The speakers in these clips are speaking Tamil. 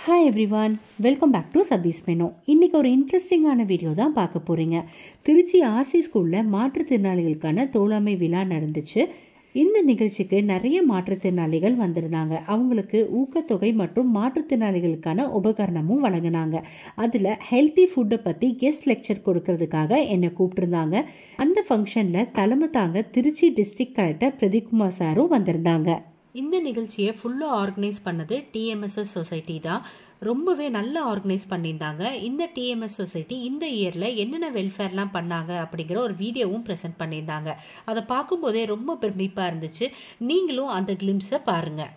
Hi everyone welcome back to Sabi's menu இன்றைக்கி ஒரு இன்ட்ரெஸ்டிங்கான வீடியோ தான் பார்க்க போகிறீங்க திருச்சி ஆர்சி ஸ்கூலில் மாற்றுத்திறனாளிகளுக்கான தோழமை விழா நடந்துச்சு இந்த நிகழ்ச்சிக்கு நிறைய மாற்றுத்திறனாளிகள் வந்திருந்தாங்க அவங்களுக்கு ஊக்கத்தொகை மற்றும் மாற்றுத்திறனாளிகளுக்கான உபகரணமும் வழங்கினாங்க அதில் ஹெல்த்தி ஃபுட்டை பற்றி கெஸ்ட் லெக்சர் கொடுக்கறதுக்காக என்னை கூப்பிட்டுருந்தாங்க அந்த ஃபங்க்ஷனில் தலைமை தாங்க திருச்சி டிஸ்ட்ரிக்ட் கலெக்டர் பிரதீப்குமார் சாரும் வந்திருந்தாங்க இந்த நிகழ்ச்சியை ஃபுல்லாக ஆர்கனைஸ் பண்ணது டிஎம்எஸ்எஸ் சொசைட்டி தான் ரொம்பவே நல்லா ஆர்கனைஸ் பண்ணியிருந்தாங்க இந்த டிஎம்எஸ் சொசைட்டி இந்த இயரில் என்னென்ன வெல்ஃபேர்லாம் பண்ணாங்க அப்படிங்கிற ஒரு வீடியோவும் ப்ரெசென்ட் பண்ணியிருந்தாங்க அதை பார்க்கும்போதே ரொம்ப பிரமிப்பாக இருந்துச்சு நீங்களும் அந்த கிளிம்ஸை பாருங்கள்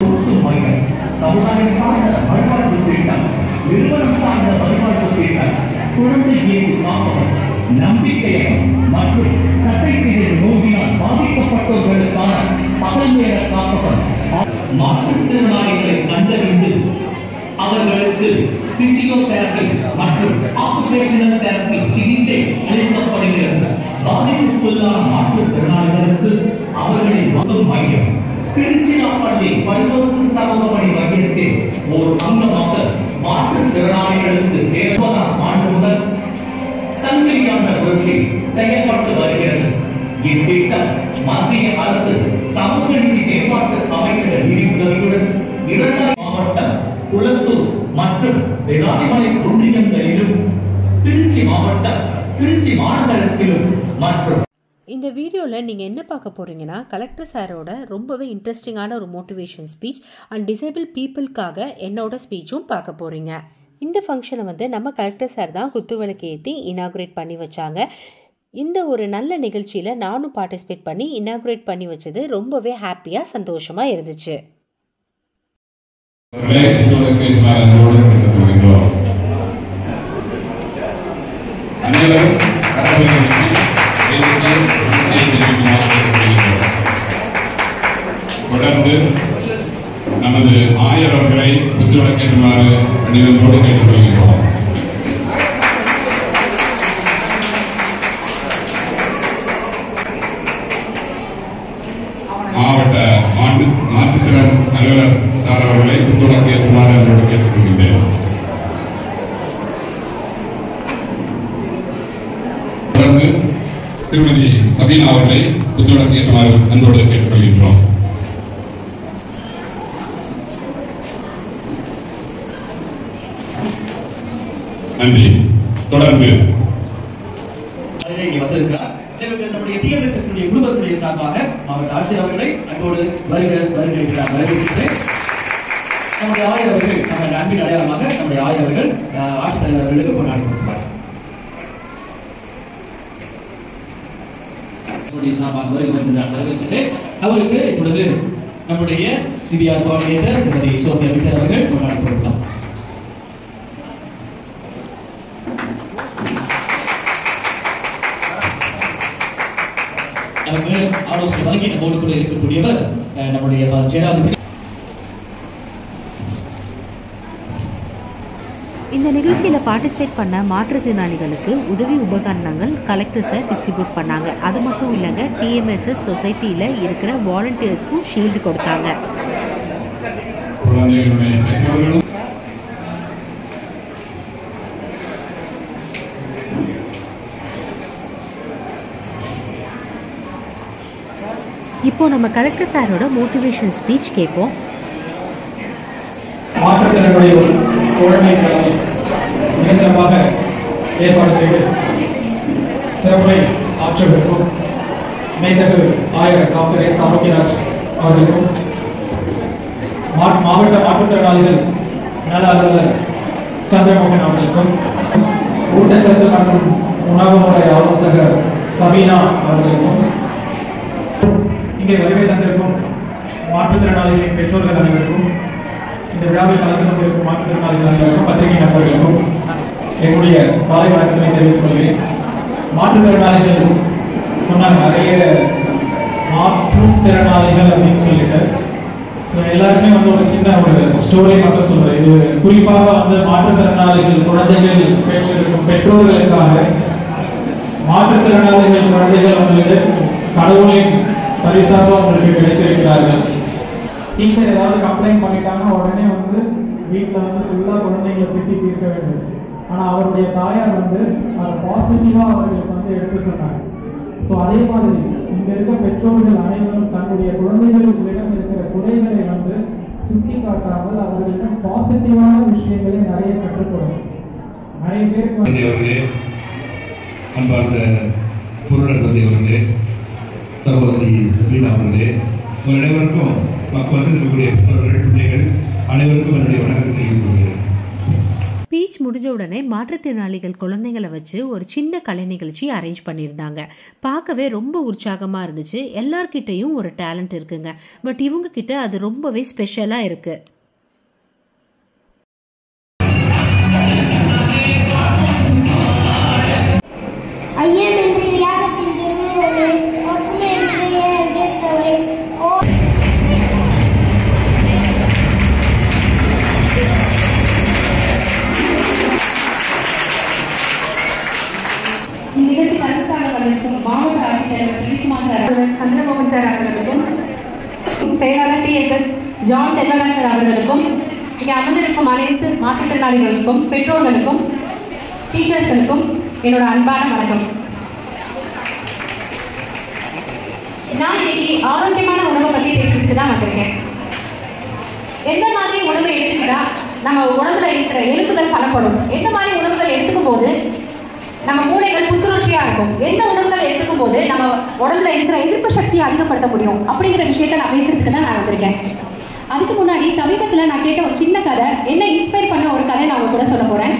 சமுதாயம் சார்ந்த வழிபாட்டு திட்டம் நிறுவனம் சார்ந்த வழிபாட்டு திட்டம் குழந்தை இயேசு காப்பகம் நம்பிக்கையம் மற்றும் தசை சிதைவு நோயினால் பாதிக்கப்பட்டவர்களுக்கான பகல் நேர காப்பகம் மாற்றுத்திறனாளிகளை கண்டறிந்து அவர்களுக்கு பிசியோதெரபி மற்றும் ஆக்குபேஷனல் தெரபி சிகிச்சை அளிக்கப்படுகிறது பாதிப்புக்குள்ளான மாற்றுத்திறனாளிகளுக்கு அவர்களை வரும் மையம் திருச்சிராப்பள்ளி பல்நோக்கு சமூக பணி மையத்தில் ஒரு அங்கமாக மாற்றுத்திறனாளிகளுக்கு இருபதாம் ஆண்டு முதல் சங்கிலியான புரட்சி செயல்பட்டு வருகிறது இத்திட்டம் மத்திய அரசு சமூக நீதி மேம்பாட்டு அமைச்சர் நிதியுதவியுடன் இரண்டாம் மாவட்டம் குளத்தூர் மற்றும் விராலிமலை ஒன்றியங்களிலும் திருச்சி மாவட்டம் திருச்சி மாநகரத்திலும் மற்றும் இந்த வீடியோவில் நீங்கள் என்ன பார்க்க போகிறீங்கன்னா கலெக்டர் சாரோட ரொம்பவே இன்ட்ரெஸ்டிங்கான ஒரு மோட்டிவேஷன் ஸ்பீச் அண்ட் டிசேபிள் பீப்புளுக்காக என்னோட ஸ்பீச்சும் பார்க்க போகிறீங்க இந்த ஃபங்க்ஷனை வந்து நம்ம கலெக்டர் சார் தான் குத்துவிளக்கு ஏற்றி இனாகுரேட் பண்ணி வச்சாங்க இந்த ஒரு நல்ல நிகழ்ச்சியில் நானும் பார்ட்டிசிபேட் பண்ணி இனாகுரேட் பண்ணி வச்சது ரொம்பவே ஹாப்பியாக சந்தோஷமாக இருந்துச்சு அவர்களே உங்களுக்கு நான் அன்போடு பேசப் போகின்றோம் அனைவரும் கரங்களை உயர்த்தி வேதிக்கை சிகிச்சை தெரிவிக்குமாறு கேட்டுக்கொள்கிறோம். தொடர்ந்து நமது ஆயர் அவர்களை புத்துவிளக்கேற்றுமாறு அணிவன்போடு கேட்டுக்கொள்கிறோம் மாவட்ட மாட்டு மாற்றுத்திறன் அலுவலர் சார் அவர்களை புத்துணர்வு ஏற்றுமாறு அன்போடு கேட்டுக்கொள்கின்றேன் தொடர்ந்து திருமதி சபீனா அவர்களை புத்துணர்வு ஏற்றுமாறு அன்போடு கேட்டுக்கொள்கின்றோம் நன்றி தொடர்ந்து அதிலே இங்கே வந்திருக்கிறார் எனவே நம்முடைய டிஎம்எஸ்எஸ் குடும்பத்துடைய சார்பாக மாவட்ட ஆட்சியர் அவர்களை அன்போடு வருக வருக இருக்கிறார் வரவேற்கிறேன் நம்முடைய ஆயர் அவர்கள் நம்ம அன்பின் அடையாளமாக நம்முடைய ஆயர் அவர்கள் அஹ், ஆட்சித்தலைவர் அவர்களுக்கு கொண்டாடி கொடுப்பார் நம்முடைய சார்பாக வருக வருகிறார் வரவேற்கிறேன் அவருக்கு இப்பொழுது நம்முடைய சிபிஆர் கோஆர்டினேட்டர் திருமதி சோபியா மிசர் அவர்கள் கொண்டாடி கொடுக்கலாம் நமக்கு ஆலோசனை வழங்கி நம்மோடு கூட இருக்கக்கூடியவர் அஹ், நம்முடைய ஜெயராதிபதி இந்த நிகழ்ச்சியில் பார்ட்டிசிபேட் பண்ண மாற்றுத்திறனாளிகளுக்கு உதவி உபகரணங்கள் கலெக்டர் சார் டிஸ்ட்ரிபியூட் பண்ணாங்க அது மட்டும் இல்லைங்க டிஎம்எஸ்எஸ் சொசைட்டியில் இருக்கிற வாலண்டியர்ஸ்க்கும் ஷீல்டு கொடுத்தாங்க குழந்தைகளுடைய பெற்றோர்களும் இப்போ நம்ம கலெக்டர் சாரோட மோட்டிவேஷன் ஸ்பீச் கேட்போம் மாற்றுத்திறனுடைய ஒரு குழந்தை கல்வி மிக சிறப்பாக ஏற்பாடு செய்து சிறப்புரை ஆற்றலுக்கும் மேதகு ஆயர் டாக்டர் எஸ் ஆரோக்கியராஜ் அவர்களுக்கும் மா- மாவட்ட மாற்றுத்திறனாளிகள் நல அலுவலர் சந்திரமோகன் அவர்களுக்கும் ஊட்டச்சத்து மற்றும் உணவு முறை ஆலோசகர் சபீனா அவர்களுக்கும் இங்கே வருகை தந்திருக்கும் மாற்றுத்திறனாளிகளின் பெற்றோர்கள் அனைவருக்கும் இந்த விழாவில் கலந்து கொண்டிருக்கும் மாற்றுத்திறனாளிகள் அனைவருக்கும் பத்திரிகை நண்பர்களுக்கும் என்னுடைய காலை வணக்கத்தை தெரிவித்துக் கொள்கிறேன் மாற்றுத்திறனாளிகள் சொன்னாங்க நிறைய மாற்றுத்திறனாளிகள் அப்படின்னு சொல்லிட்டு ஸோ எல்லாருமே வந்து ஒரு சின்ன ஒரு ஸ்டோரி மட்டும் சொல்றேன் இது குறிப்பாக வந்து மாற்றுத்திறனாளிகள் குழந்தைகள் பெற்றிருக்கும் பெற்றோர்களுக்காக மாற்றுத்திறனாளிகள் குழந்தைகள் வந்து கடவுளின் பரிசாக உங்களுக்கு கிடைத்திருக்கிறார்கள் டீச்சர் ஏதாவது கம்ப்ளைண்ட் பண்ணிட்டாங்கன்னா உடனே வந்து வீட்டில் வந்து ஃபுல்லாக குழந்தைங்களை திட்டி தீர்க்க வேண்டும் ஆனால் அவருடைய தாயார் வந்து அதை பாசிட்டிவாக அவர்களுக்கு வந்து எடுத்து சொன்னாங்க ஸோ அதே மாதிரி இங்கே இருக்க பெற்றோர்கள் அனைவரும் தன்னுடைய குழந்தைகளிடம் இருக்கிற குறைகளை வந்து சுட்டி காட்டாமல் அவர்களுக்கு பாசிட்டிவான விஷயங்களை நிறைய கற்றுக்கொள்ளணும் நிறைய பேருக்கு வந்து தந்தை அவர்களே அன்பார்ந்த பொருளர் தந்தை அவர்களே சகோதரி சபீனா அவர்களே உங்கள் அனைவருக்கும் மக்கள் இருக்கக்கூடிய பெற்றோர்கள் பிள்ளைகள் அனைவருக்கும் என்னுடைய வணக்கத்தை தெரிவித்துக் கொள்கிறேன் ஸ்பீச் முடிஞ்ச உடனே மாற்றுத்திறனாளிகள் குழந்தைங்களை வச்சு ஒரு சின்ன கலை நிகழ்ச்சி அரேஞ்ச் பண்ணியிருந்தாங்க பார்க்கவே ரொம்ப உற்சாகமாக இருந்துச்சு எல்லார்கிட்டேயும் ஒரு டேலண்ட் இருக்குங்க பட் இவங்க கிட்ட அது ரொம்பவே ஸ்பெஷலாக இருக்குது ஐயன் என்று தியாகத்தின் திருவுருளே ஒற்றுமை என்று எதிர்த்தவரே ஓ இந்நிகழ்ச்சி கருத்தாக வந்திருக்கும் மாவட்ட ஆட்சித்தலைவர் பிரிக்குமார் சார் அவர்கள் சந்திரமோகன் சார் அவர்களுக்கும் செயலாளர் T S S John Selvarajan அவர்களுக்கும் இங்கே அமர்ந்திருக்கும் அனைத்து மாற்றுத்திறனாளிகளுக்கும் பெற்றோர்களுக்கும் டீச்சர்ஸ்களுக்கும் என்னோட அன்பான வணக்கம் நான் இன்னைக்கு ஆரோக்கியமான உணவை பத்தி பேசுறதுக்கு தான் வந்திருக்கேன் எந்த மாதிரி உணவை எடுத்துக்கிட்டா நம்ம உடம்புல இருக்கிற எலும்புகள் பலப்படும் எந்த மாதிரி உணவுகள் எடுத்துக்கும் போது நம்ம மூளைகள் புத்துணர்ச்சியா இருக்கும் எந்த உணவுகள் எடுத்துக்கும் போது நம்ம உடம்புல இருக்கிற எதிர்ப்பு சக்தியை அதிகப்படுத்த முடியும் அப்படிங்கிற விஷயத்த நான் பேசுறதுக்கு தான் நான் வந்திருக்கேன் அதுக்கு முன்னாடி சமீபத்துல நான் கேட்ட ஒரு சின்ன கதை என்ன இன்ஸ்பயர் பண்ண ஒரு கதை நான் உங்க கூட சொல்ல போறேன்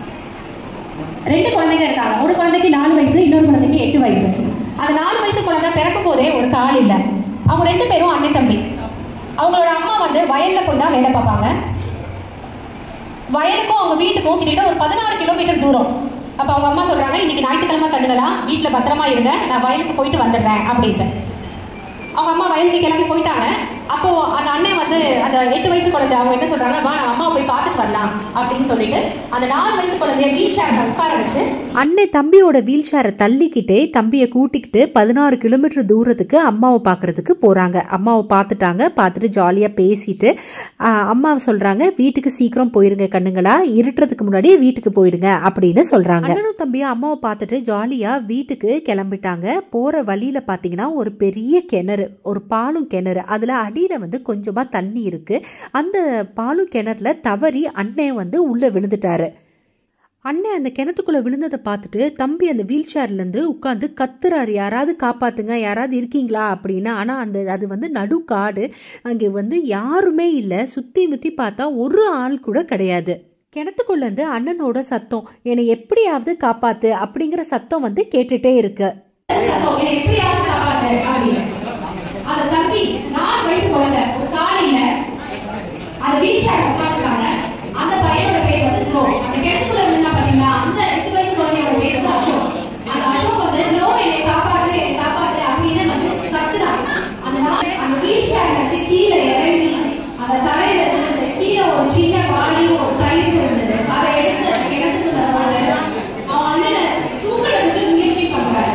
ரெண்டு குழந்தைங்க இருக்காங்க ஒரு குழந்தைக்கு நாலு வயசு இன்னொரு குழந்தைக்கு எட்டு வயசு அந்த நாலு வயசு குழந்தை பிறக்கும் போதே ஒரு கால் இல்லை அவங்க ரெண்டு பேரும் அண்ணன் தம்பி அவங்களோட அம்மா வந்து வயல்ல போய் தான் வேலை பார்ப்பாங்க வயலுக்கும் அவங்க வீட்டுக்கும் கிட்டத்தட்ட ஒரு பதினாறு கிலோமீட்டர் தூரம் அப்ப அவங்க அம்மா சொல்றாங்க இன்னைக்கு ஞாயிற்றுக்கிழமை கண்டுகளா வீட்டுல பத்திரமா இருங்க நான் வயலுக்கு போயிட்டு வந்துடுறேன் அப்படின்ட்டு அவங்க அம்மா வயலுக்கு கிளம்பி போயிட்டாங்க அப்போ அந்த அண்ணன் வந்து அந்த எட்டு வயசு குழந்தை அவங்க என்ன சொல்றாங்க வா நம்ம அம்மாவை போய் பார்த்துட்டு வரலாம் அப்படின்னு சொல்லிட்டு அந்த நாலு வயசு குழந்தைய வீல் சேர்ல உட்கார வச்சு அண்ணன் தம்பியோட வீல் சேரை தள்ளிக்கிட்டே தம்பியை கூட்டிக்கிட்டு பதினாறு கிலோமீட்டர் தூரத்துக்கு அம்மாவை பார்க்கறதுக்கு போகிறாங்க அம்மாவை பார்த்துட்டாங்க பார்த்துட்டு ஜாலியாக பேசிட்டு ஆஹ், அம்மா சொல்கிறாங்க வீட்டுக்கு சீக்கிரம் போயிருங்க கண்ணுங்களா இருட்டுறதுக்கு முன்னாடி வீட்டுக்கு போயிடுங்க அப்படின்னு சொல்கிறாங்க அண்ணனும் தம்பியும் அம்மாவை பார்த்துட்டு ஜாலியாக வீட்டுக்கு கிளம்பிட்டாங்க போகிற வழியில் பார்த்தீங்கன்னா ஒரு பெரிய கிணறு ஒரு பாலும் கிணறு அதில் அடியில் வந்து கொஞ்சமாக தண்ணி இருக்குது அந்த பாலும் கிணறுல தவறி அண்ணன் வந்து உள்ளே விழுந்துட்டாரு அண்ணன் அந்த கிணத்துக்குள்ள விழுந்ததை பார்த்துட்டு தம்பி அந்த வீல் சேர்லேருந்து உட்காந்து கத்துறாரு யாராவது காப்பாத்துங்க யாராவது இருக்கீங்களா அப்படின்னு ஆனால் அந்த அது வந்து நடு காடு அங்கே வந்து யாருமே இல்லை சுற்றி முற்றி பார்த்தா ஒரு ஆள் கூட கிடையாது கிணத்துக்குள்ளேருந்து அண்ணனோட சத்தம் என்னை எப்படியாவது காப்பாத்து அப்படிங்கிற சத்தம் வந்து கேட்டுட்டே இருக்கு சத்தம் என்னை எப்படியாவது காப்பாத்து அப்படின்னு அந்த தம்பி நாலு வயசு குழந்தை ஒரு கால் இல்ல அந்த வீல் சேர் உட்காந்துருக்காங்க அந்த பையனோட பேர் வந்து த்ரோ அந்த கிணத்துக்குள்ள இருந்தா பாத்தீங்களா அந்த எட்டு வயசு குழந்தையோட பேர் வந்து அசோக் அந்த அசோக் வந்து த்ரோ என்னை காப்பாத்து என்னை காப்பாத்து அப்படின்னு வந்து கத்துறான் அந்த நாள் அந்த வீல் சேர்ல இருந்து கீழே இறங்கி அந்த தரையில இருந்து கீழே ஒரு சின்ன வாளி ஒரு சைஸ் இருந்தது அதை எடுத்து அந்த கிணத்துக்குள்ள போட்டு அவன் அண்ணனை தூக்குறதுக்கு முயற்சி பண்றாரு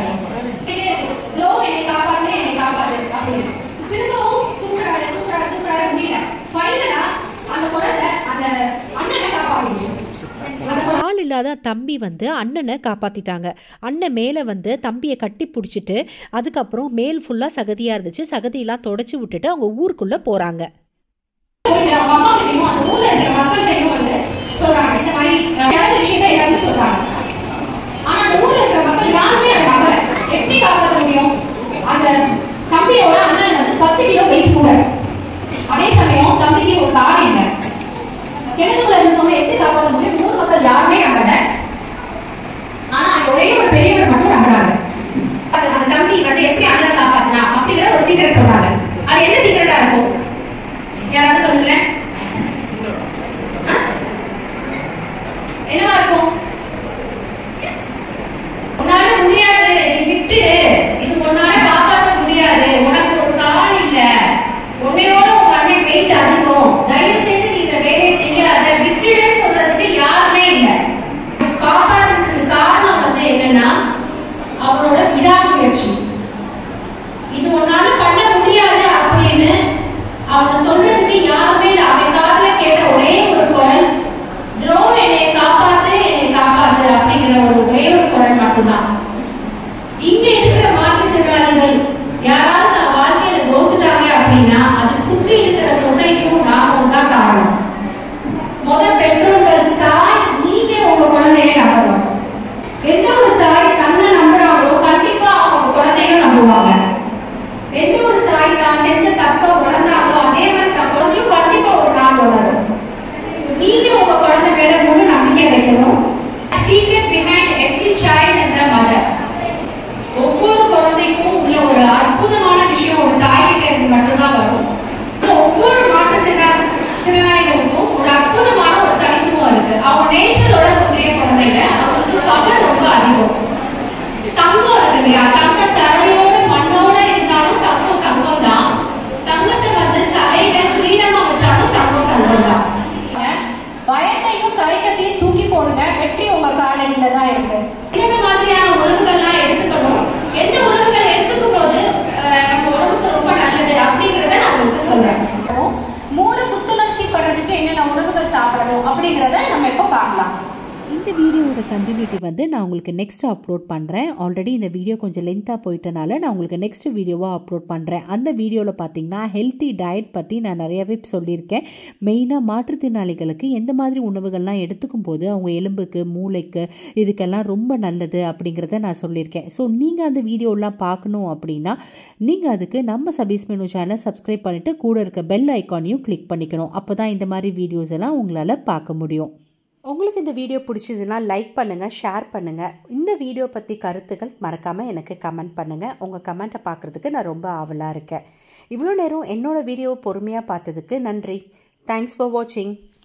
த்ரோ என்னை காப்பாத்து என்னை காப்பாத்து அப்படின்னு திரும்பவும் தூக்குறாரு தூக்குறாரு தூக்குறாரு முடியல ஃபைனலா அந்த குழந்தை அந்த அண்ணனை காப்பாத்திச்சு அந்த குழந்தை ஆள் இல்லாத தம்பி வந்து அண்ணனை காப்பாத்திட்டாங்க அண்ணன் மேலே வந்து தம்பியை கட்டி பிடிச்சிட்டு அதுக்கப்புறம் மேல் ஃபுல்லாக சகதியாக இருந்துச்சு சகதியெல்லாம் தொடச்சி விட்டுட்டு அவங்க ஊருக்குள்ளே போகிறாங்க போயிட்டு அவங்க அம்மா கிட்டயும் அந்த ஊர்ல இருக்கிற மக்கள்கிட்டயும் வந்து சொல்றாங்க இந்த மாதிரி அஹ், நடந்த விஷயத்தை எல்லாரும் சொல்றாங்க ஆனா அந்த ஊர்ல இருக்கிற மக்கள் யாருமே அதை நம்பல எப்படி காப்பாற்ற முடியும் அந்த தம்பியோட அண்ணன் வந்து பத்து கிலோ வெயிட் கூட அதே சமயம் தம்பிக்கு ஒரு கார் இல்லை கிணத்துக்குள்ள இருந்தவங்க எப்படி காப்பாற்ற முடியும் ஊர் மக்கள் யாருமே நம்பல ஆனா அங்க ஒரே ஒரு பெரியவர் மட்டும் நம்புறாங்க அது அந்த தம்பி வந்து எப்படி அண்ணன் காப்பாத்தினா அப்படிங்கிற ஒரு சீக்கிரம் சொல்றாங்க அது என்ன சீக்கிரட்டா இருக்கும் யாராவது சொல்லுங்களேன் ஆ? என்னவா இருக்கும் உன்னால முடியாது நீ விட்டுடு இது உன்னால காப்பாற்ற முடியாது உனக்கு ஒரு கால் இல்ல உன்னையோட உங்க அண்ணன் வெயிட் அதிகம் தயவு செய்து நீ இந்த வேலையை செய்யாத விட்டுடுன்னு சொல்றதுக்கு யாருமே இல்ல போடுங்க வெற்றி உங்க காலடியில தான் இருக்கு எந்த மாதிரியான உணவுகள்லாம் எடுத்துக்கணும் எந்த உணவுகள் எடுத்துக்கும் போது அஹ், நம்ம உடம்புக்கு ரொம்ப நல்லது அப்படிங்கறத நான் உங்களுக்கு சொல்றேன் மூணு புத்துணர்ச்சி பெறதுக்கு என்னென்ன உணவுகள் சாப்பிடணும் அப்படிங்கறத நம்ம இப்போ பார்க்கலாம் இந்த வீடியோவோட கண்டினியூட்டி வந்து நான் உங்களுக்கு நெக்ஸ்ட் அப்லோட் பண்ணுறேன் ஆல்ரெடி இந்த வீடியோ கொஞ்சம் லென்த்தாக போயிட்டனால நான் உங்களுக்கு நெக்ஸ்ட் வீடியோவாக அப்லோட் பண்ணுறேன் அந்த வீடியோவில் பார்த்தீங்கன்னா ஹெல்த்தி டயட் பற்றி நான் நிறையாவே சொல்லியிருக்கேன் மெயினாக மாற்றுத்திறனாளிகளுக்கு எந்த மாதிரி உணவுகள்லாம் எடுத்துக்கும் போது அவங்க எலும்புக்கு மூளைக்கு இதுக்கெல்லாம் ரொம்ப நல்லது அப்படிங்கிறத நான் சொல்லியிருக்கேன் ஸோ நீங்கள் அந்த வீடியோலாம் பார்க்கணும் அப்படின்னா நீங்கள் அதுக்கு நம்ம சபீஸ் மெனு சேனலை சப்ஸ்கிரைப் பண்ணிவிட்டு கூட இருக்க பெல் ஐக்கானையும் கிளிக் பண்ணிக்கணும் அப்போ தான் இந்த மாதிரி வீடியோஸ் எல்லாம் உங்களால் பார்க்க முடியும் உங்களுக்கு இந்த வீடியோ பிடிச்சதுன்னா லைக் பண்ணுங்கள் ஷேர் பண்ணுங்கள் இந்த வீடியோ பற்றி கருத்துக்கள் மறக்காமல் எனக்கு கமெண்ட் பண்ணுங்கள் உங்கள் கமெண்ட்டை பார்க்குறதுக்கு நான் ரொம்ப ஆவலாக இருக்கேன் இவ்வளோ நேரம் என்னோட வீடியோவை பொறுமையாக பார்த்ததுக்கு நன்றி தேங்க்ஸ் ஃபார் வாட்சிங்